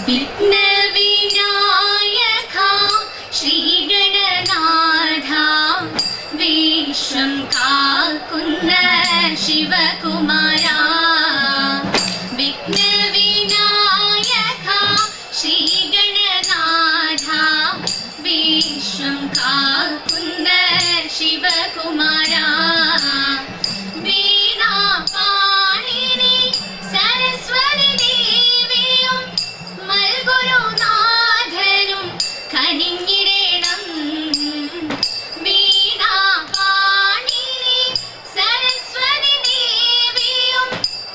വിഘ്നവിനായക ശ്രീഗണനാഥ വിശ്വം കാക്കുന്ന ശിവകുമാര വിഘ്നവിനായക ശ്രീഗണനാഥ വിശ്വം കാക്കുന്ന ശിവകുമാര വീണാപാണിനി സരസ്വതി ദേവിയും മൽഗുരുനാഥനും കനിഞ്ഞിടേണം വീണാപാണിനി സരസ്വതി ദേവിയും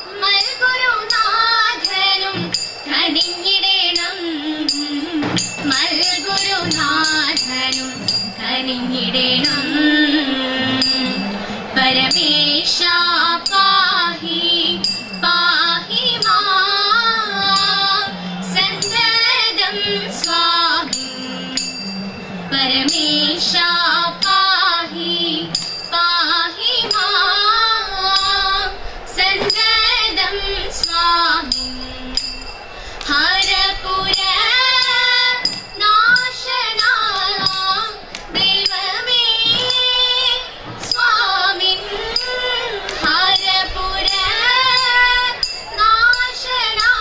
മൽഗുരുനാഥനും കനിഞ്ഞിടേണം മൽഗുരുനാഥനും കനിഞ്ഞിടേണം പരമേശ പാഹി പാഹി മാം സന്തതം സ്വാമി പരമേശ പാഹി പാഹി മാം സന്തതം സ്വാമി ഹരപുര നാശനാ ദൈവമേ സ്വാമിൻ ഹരപുര നാശനാ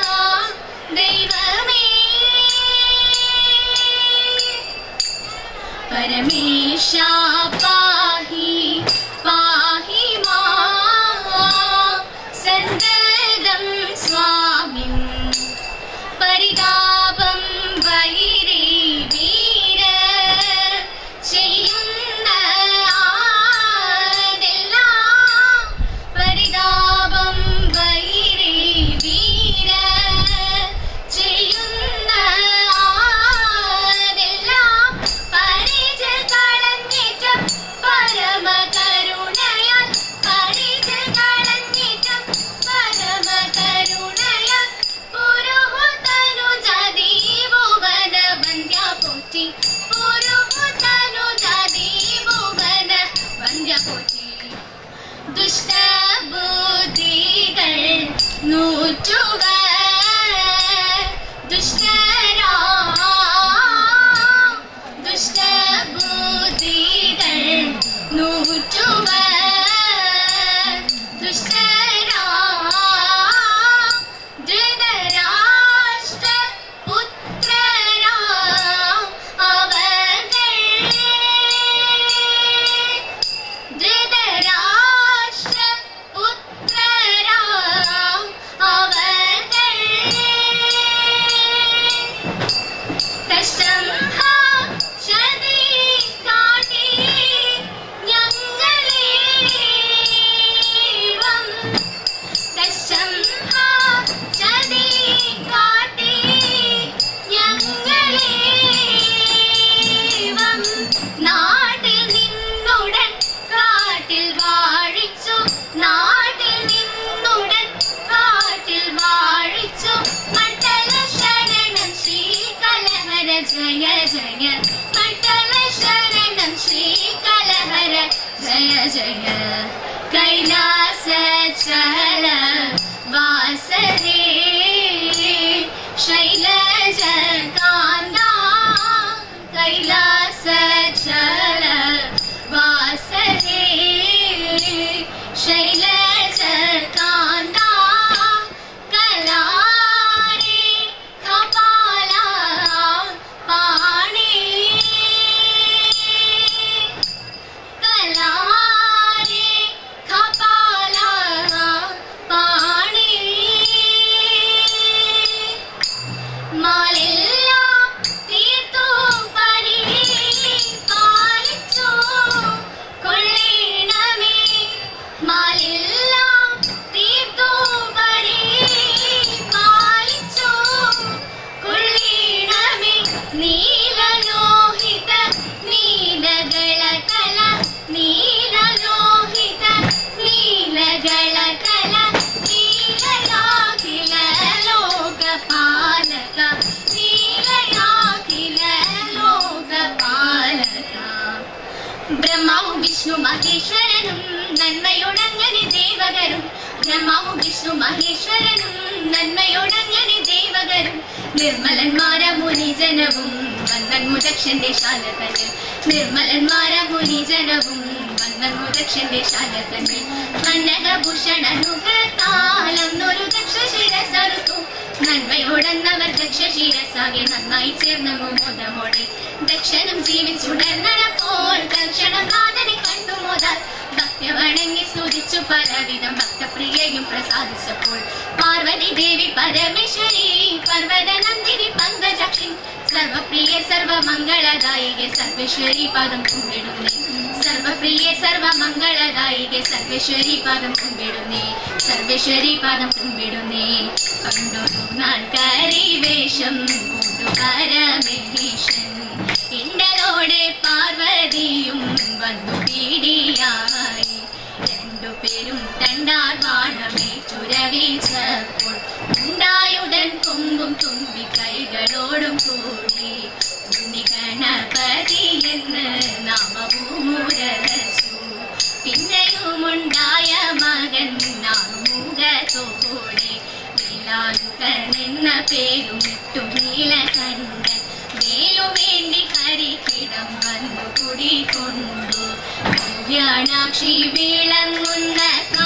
ദൈവമേ പരമേശ പാഹി പാഹി മാം സന്തതം സ്വാമിൻ പരിതാപം വൈരേ വീര ചെയ്യുന്ന ആരെല്ലാം പരിതാപം വൈരേ വീര ചെയ്യുന്ന ആരെല്ലാം പരിച കളഞ്ഞിട്ടും പരമകരുണയാൽ പരിച കളഞ്ഞിട്ടും പരമകരുണയാൽ പുരുഹുതനു ജദീവുവന വന്ദ്യ പോറ്റി പുരുഹുതനു ജദീവുവന വന്ദ്യ പോറ്റി ദുഷ്ടബുദ്ധികൾ നൂറ്റുവ ദുഷ്ടരാ ദുഷ്ടബുദ്ധികൾ നൂറ്റുവ ദുഷ്ടരാ ധൃതരാഷ്ട്ര പുത്രരാ അവർ ധൃതരാഷ്ട്ര പുത്രരാം അവർ കഷ്ടം ഹാ ശതി കാട്ടി ഞങ്ങളേവം കഷ്ടം ഹാ ശതി കാട്ടി ഞങ്ങളേവം നാട്ടിൽ നിന്നുടൻ കാട്ടിൽ വാഴിച്ചു നാട്ടിൽ നിന്നുടൻ കാട്ടിൽ വാഴിച്ചു മണ്ഡല ശരണം ശ്രീ കലഹര ജയ ജയ മണ്ഡല ശരണം ശ്രീ കലഹര ജയ ജയ കൈലാസ ചല വാസരേ ശൈലജ കാന്ത കൈലാസ ചല വാസരേ ശൈലജ കാന്ത കലാരേ കപാല പാണി കലാരേ കപാല പാണി മാലെല്ലാം തീർത്തു പരിപാലിച്ചു കൊള്ളേണമേ മാലെല്ലാം തീർത്തു പരിപാലിച്ചു കൊള്ളേണമേ നീലലോഹിത നീലകള കല നീലലോഹിത നീലകള കല നീലയാഖില ലോകപാലക നീലയാഖില ലോകപാലക ബ്രഹ്മാവും വിഷ്ണു മഹേശ്വരനും നന്മയോടങ്ങനെ ദേവകരും ബ്രഹ്മാവും വിഷ്ണു മഹേശ്വരനും നന്മയോടങ്ങനെ ദേവകരും നിർമ്മലന്മാര മുനിജനവും വന്നങ്ങു ദക്ഷന്റെ ശാല തന്നെ നിർമ്മലന്മാര മുനിജനവും വന്നങ്ങു ദക്ഷന്റെ ശാല തന്നെ കന്നകഭൂഷണനുകത്താലൊന്നൊരു ദക്ഷ ശിരസറുത്തു നന്മയോടെന്നവർ ദക്ഷ ശിരസാകെ നന്നായി ചേർന്നു മോദമോടെ ദക്ഷനും ജീവിച്ചുടർന്നപ്പോൾ തൽക്ഷണം നാഥനെ കണ്ടു മോദാൽ ഭക്തി വണങ്ങി സ്തുതിച്ചു പലവിധം ഭക്തപ്രിയയും പ്രസാദിച്ചപ്പോൾ പാർവതി ദേവി പരമേശ്വരി പർവ്വത നന്ദിനി പങ്കജക്ഷി സർവപ്രിയ സർവമംഗളദായികെ സർവേശ്വരി പാദം കുമ്പിടുന്നേ സർവപ്രിയ സർവമംഗളദായികെ സർവേശ്വരി പാദം കുമ്പിടുന്നേ സർവേശ്വരി പാദം കുമ്പിടുന്നേ കണ്ടൊരു നാൾക്കാരി വേഷം പരമേശൻ ഇണ്ടലോടെ പാർവതിയും വന്നു പീഡിയായി രണ്ടുപേരും തണ്ടാർ വാണമേറ്റുരവിച്ചപ്പോൾ ഉണ്ടായുടൻ കൊമ്പും തുമ്പി കൈകളോടും കൂടി ഉണ്ണി ഗണപതി എന്ന് നാമഭൂമുരസു പിന്നെയുമുണ്ടായ മകൻ നാമുഖത്തോടെ വേലായുധൻ എന്ന പേരുമിട്ടു നീലകണ്ഠൻ വേലുവേണ്ടി ഹരിക്കിടം വന്നു കുടികൊണ്ടു കല്യാണാക്ഷി വിളങ്ങുന്ന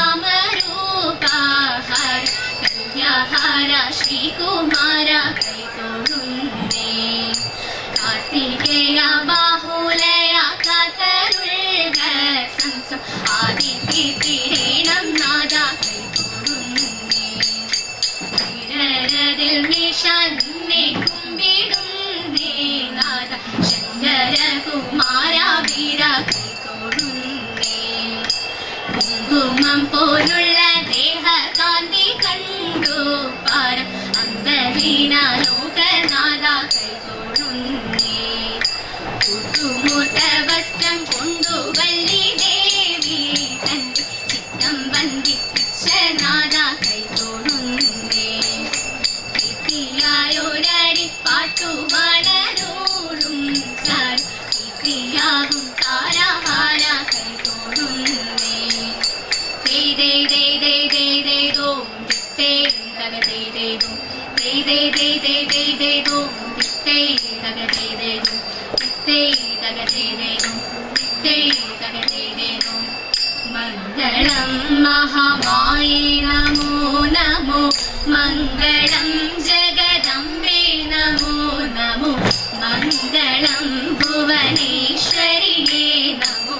കാമരൂപാഹാര കല്യാഹാര ശ്രീകുമാര കൈതൊഴുന്നേ കാർത്തികേയ ബാഹുലയ കാതരുൾക സംസം ആദിത്യത്തിരേണം നാദ കൈതൊഴുന്നേ വിരരതിൽ നിന്നെ കുമ്പിടുന്നേ നാദ ശങ്കരകുമാര വീര കൈതൊഴുന്നേ കുങ്കുമം പോലുള്ള ദേഹകാന്തി കണ്ടു പാര അന്തരീന ലോകനാഥ കൈതൊഴുന്നേ പുതുമുട്ട വസ്ത്രം കൊണ്ടു വല്ലി ദേവി തന്റെ ചിത്തം ബന്ധിപ്പിച്ച നാഥ കൈതൊഴുന്നേ കീർത്തിയായൊരടി പാട്ടു വളരോടും സാർ കീർത്തിയാകും താരഹാര കൈതൊഴുന്നേ ദേ ദേ ദേ ദേ ദേ ദേ ദോ ദിത്തേ തക ദേ ദേ ദോ ദേ ദേ ദേ ദേ ദേ ദേ ദോ ദിത്തേ തക ദേ ദേ ദോ ദിത്തേ തക ദേ ദേ ദോ ദിത്തേ തക ദേ ദേ ദോ മംഗളം മഹാമായി നമോ നമോ മംഗളം ജഗദംബേ നമോ നമോ മംഗളം ഭുവനേശ്വരിയേ നമോ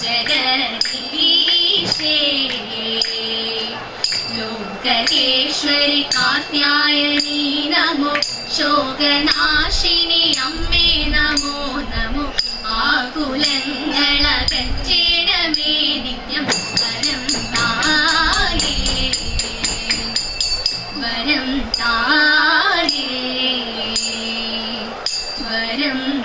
ജഗദീശേ ലോകേശ്വരി കാത്യായനി നമോ ശോകനാശിനി അമ്മേ നമോ നമോ ആകുലങ്ങളകറ്റിടമേ നിത്യം വരം തായേ വരം തായേ വരം